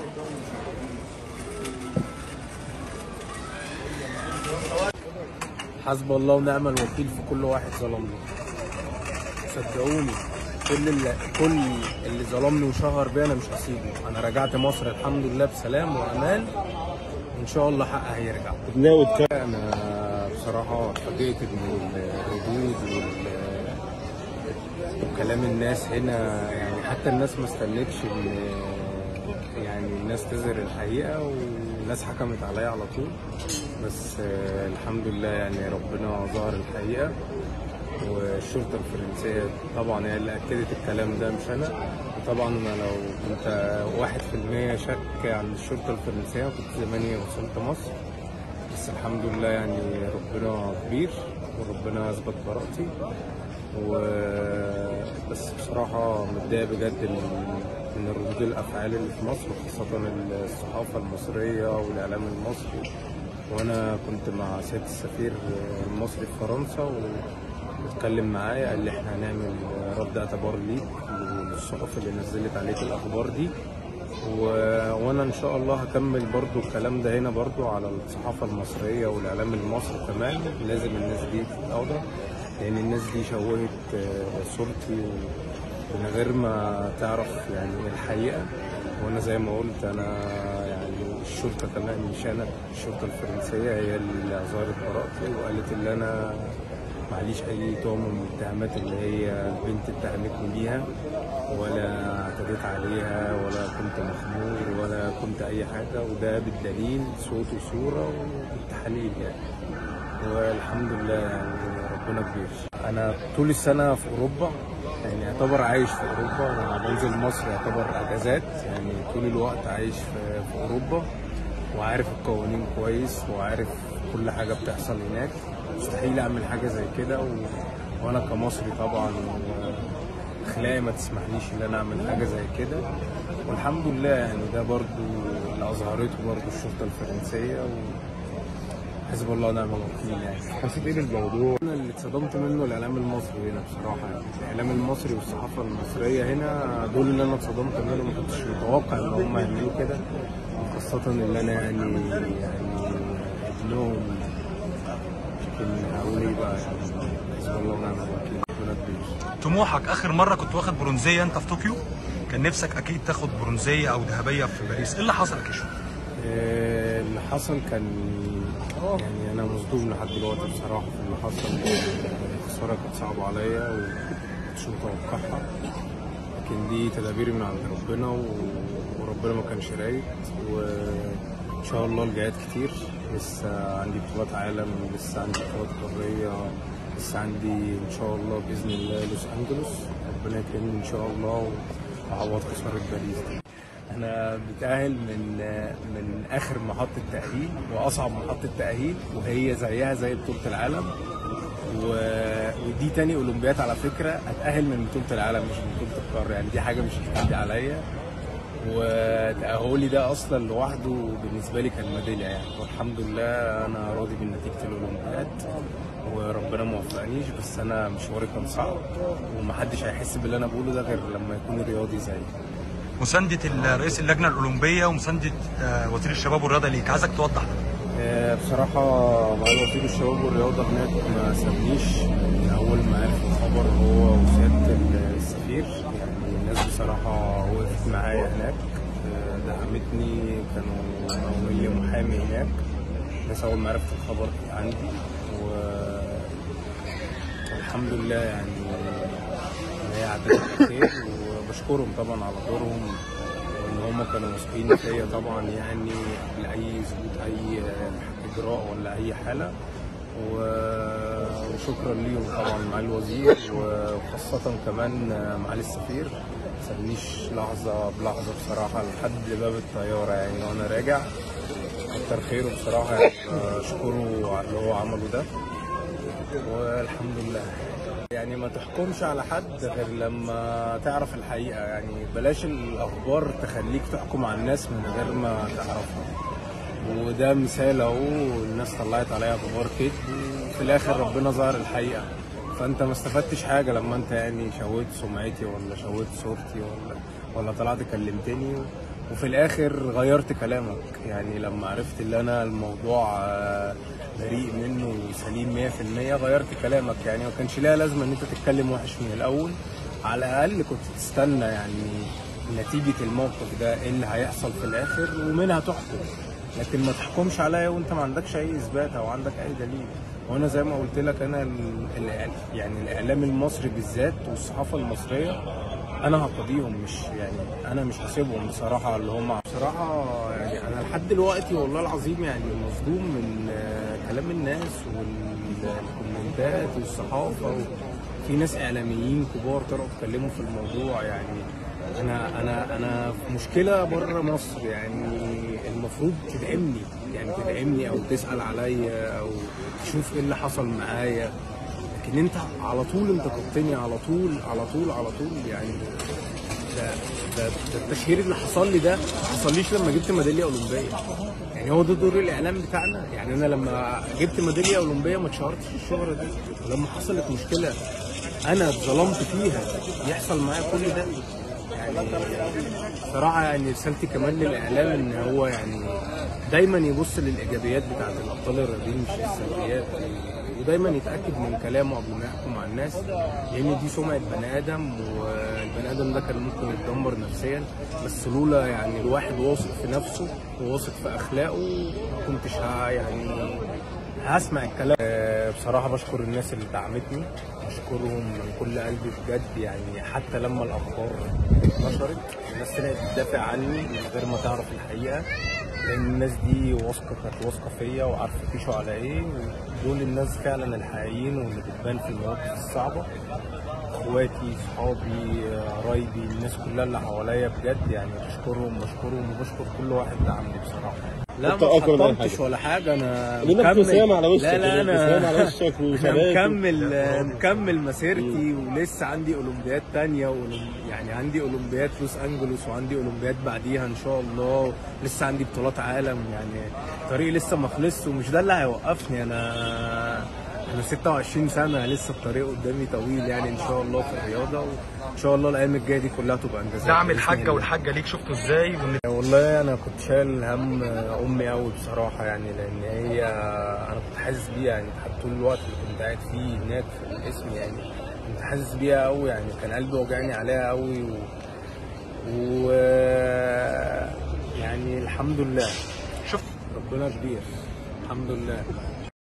حسب الله ونعم الوكيل في كل واحد ظلمني صدقوني كل اللي كل اللي ظلمني وشهر بيا انا مش هسيبه انا رجعت مصر الحمد لله بسلام وامان وان شاء الله حقها هيرجع ناوي تكمل انا بصراحه اتفاجئت من الردود وال- وكلام الناس هنا يعني حتى الناس ما استنتش ان يعني الناس تظهر الحقيقه والناس حكمت عليا على طول بس آه، الحمد لله يعني ربنا ظهر الحقيقه والشرطه الفرنسيه طبعا هي اللي اكدت الكلام ده مش انا وطبعا انا لو كنت واحد في المية شك عن الشرطه الفرنسيه كنت زماني وصلت مصر بس الحمد لله يعني ربنا كبير وربنا اثبت براءتي و بس بصراحة متضايق بجد من من ردود الأفعال اللي في مصر وخاصة الصحافة المصرية والإعلام المصري وأنا كنت مع سيادة السفير المصري في فرنسا واتكلم معايا قال لي احنا هنعمل رد اعتبار ليك للصحف اللي نزلت عليك الأخبار دي و... وانا ان شاء الله هكمل برضو الكلام ده هنا برضو على الصحافه المصريه والاعلام المصري كمان لازم الناس دي تتقاضى لان الناس دي شوهت آه، صورتي و- من غير ما تعرف يعني الحقيقه وانا زي ما قلت انا يعني الشرطه كمان مش انا الشرطه الفرنسيه هي اللي ظهرت براءتي وقالت ان انا معليش اي تهم من الاتهامات اللي هي البنت اتهمتني بيها ولا اعتديت عليها ولا كنت مخمور ولا كنت اي حاجه وده بالدليل صوت وصوره وبالتحاليل يعني والحمد لله يعني ربنا كبير انا طول السنه في اوروبا يعني يعتبر عايش في اوروبا لما بنزل مصر يعتبر اجازات يعني طول الوقت عايش في, في اوروبا وعارف القوانين كويس وعارف كل حاجه بتحصل هناك مستحيل اعمل حاجه زي كده و... وانا كمصري طبعا اخلاقي ما تسمحليش ان انا اعمل حاجه زي كده والحمد لله يعني ده برضو اللي اظهرته برضو الشرطه الفرنسيه وحزب الله ونعم الوكيل يعني حسيت ايه بالموضوع؟ انا اللي اتصدمت منه الاعلام المصري هنا بصراحه يعني الاعلام المصري والصحافه المصريه هنا دول اللي انا اتصدمت منهم ما كنتش متوقع ان هم يعملوا كده خاصه ان انا يعني يعني ابنهم لكن هقول ايه بقى يعني حزب الله ونعم الوكيل ربنا كبير طموحك اخر مره كنت واخد برونزيه انت في طوكيو كان نفسك اكيد تاخد برونزيه او ذهبيه في باريس ايه اللي حصل يا كيشو آه، اللي حصل كان يعني انا مصدوم لحد دلوقتي بصراحه في اللي حصل الخساره كانت صعبه عليا ومكنتش متوقعها لكن دي تدابير من عند ربنا و- وربنا ما كانش رايد وان شاء الله الجايات كتير لسه عندي بطولات عالم لسه عندي بطولات قاريه لسه عندي ان شاء الله باذن الله لوس انجلوس ربنا يكرمني ان شاء الله واعوض خساره باريس دي احنا بنتأهل من من اخر محطة تأهيل واصعب محطة تأهيل وهي زيها زي بطولة العالم و... ودي تاني اولمبياد على فكرة اتأهل من بطولة العالم مش من بطولة القارة يعني دي حاجة مش هتعدي عليا وتأهلي ده اصلا لوحده بالنسبة لي كان ميدالية يعني والحمد لله انا راضي بنتيجة الاولمبياد وربنا ما وفقنيش بس انا مشواري كان صعب ومحدش هيحس باللي انا بقوله ده غير لما يكون رياضي زيي مسانده ال- رئيس اللجنه الاولمبيه ومسانده آه، وزير الشباب والرياضه ليك عايزك توضح ده آه، بصراحة معالي وزير الشباب والرياضة هناك ما سابنيش من أول ما عرف الخبر هو وسيادة السفير يعني الناس بصراحة وقفت معايا هناك آه، دعمتني كانوا عملوا لي محامي هناك الناس أول ما عرفت الخبر عندي و... والحمد لله يعني إن هي عدت بخير وبشكرهم طبعا على دورهم وان هم كانوا واثقين فيا طبعا يعني قبل اي ثبوت اي اجراء ولا اي حاله و- وشكرا ليهم طبعا مع الوزير وخاصة كمان معالي السفير ما سابنيش لحظة بلحظة بصراحة لحد باب الطيارة يعني وأنا راجع كتر خيره بصراحة يعني بشكره على اللي هو عمله ده والحمد لله يعني ما تحكمش على حد غير لما تعرف الحقيقة يعني بلاش الأخبار تخليك تحكم على الناس من غير ما تعرفها وده مثال اهو الناس طلعت عليها اخبار كده وفي الاخر ربنا ظهر الحقيقه فانت ما استفدتش حاجه لما انت يعني شويت سمعتي ولا شويت صورتي ولا ولا طلعت كلمتني وفي الاخر غيرت كلامك يعني لما عرفت ان انا الموضوع آه، بريء منه وسليم 100% غيرت كلامك يعني ما كانش ليها لازمه ان انت تتكلم وحش من الاول على الاقل كنت تستنى يعني نتيجه الموقف ده ايه اللي هيحصل في الاخر ومنها تحكم لكن ما تحكمش عليا وانت ما عندكش اي اثبات او عندك اي دليل وانا زي ما قلت لك انا ال- ال- يعني الاعلام المصري بالذات والصحافه المصريه انا هقضيهم مش يعني انا مش هسيبهم بصراحه اللي هم بصراحه يعني انا لحد دلوقتي والله العظيم يعني مصدوم من آه، كلام الناس والكومنتات والصحافه في ناس اعلاميين كبار طلعوا اتكلموا في الموضوع يعني انا انا انا في مشكله بره مصر يعني المفروض تدعمني يعني تدعمني او تسال عليا او تشوف ايه اللي حصل معايا لكن انت على طول انتقدتني على طول على طول على طول يعني ده ده, ده التشهير اللي حصل لي ده ما حصليش لما جبت ميداليه اولمبيه يعني هو ده دور الاعلام بتاعنا يعني انا لما جبت ميداليه اولمبيه ما اتشهرتش الشهره دي ولما حصلت مشكله انا اتظلمت فيها يحصل معايا كل ده يعني صراحة يعني رسالتي كمان للإعلام إن هو يعني دايما يبص للإيجابيات بتاعت الأبطال الرياضيين مش السلبيات ودايما يتأكد من كلامه قبل ما يحكم على الناس لأن دي سمعة بني آدم والبني آدم ده كان ممكن يتدمر نفسيا بس لولا يعني الواحد واثق في نفسه وواثق في أخلاقه ما كنتش ها- يعني هسمع الكلام آه، بصراحة بشكر الناس اللي دعمتني بشكرهم من كل قلبي بجد يعني حتى لما الأخبار اتنشرت الناس طلعت تدافع عني من غير ما تعرف الحقيقة لأن الناس دي واثقة كانت واثقة فيا وعارفة فيشوا على إيه ودول الناس فعلا الحقيقيين واللي بتبان في المواقف الصعبة اخواتي صحابي قرايبي الناس كلها اللي حواليا بجد يعني بشكرهم بشكرهم وبشكر كل واحد دعمني بصراحه لا أنت ما أكبر من أي حطمتش حاجة. ولا حاجه انا لنا مكمل ابتسامة على وشك لا لا كده، انا ابتسامة على وشك انا وثبات. مكمل مكمل مسيرتي ولسه عندي اولمبياد تانية وأولم- يعني عندي اولمبياد لوس انجلوس وعندي اولمبياد بعديها ان شاء الله لسه عندي بطولات عالم يعني طريقي لسه ما خلصش ومش ده اللي هيوقفني انا انا 26 سنه لسه الطريق قدامي طويل يعني ان شاء الله في الرياضه وان شاء الله الايام الجايه دي كلها تبقى انجازات دعم بإذن الحاجه الله. والحاجه ليك شفته ازاي وان والله انا كنت شايل هم امي قوي بصراحه يعني لان هي انا كنت حاسس بيها يعني حتى طول الوقت اللي كنت قاعد فيه هناك في القسم يعني كنت حاسس بيها قوي يعني كان قلبي وجعني عليها قوي و... و يعني الحمد لله شفت ربنا كبير الحمد لله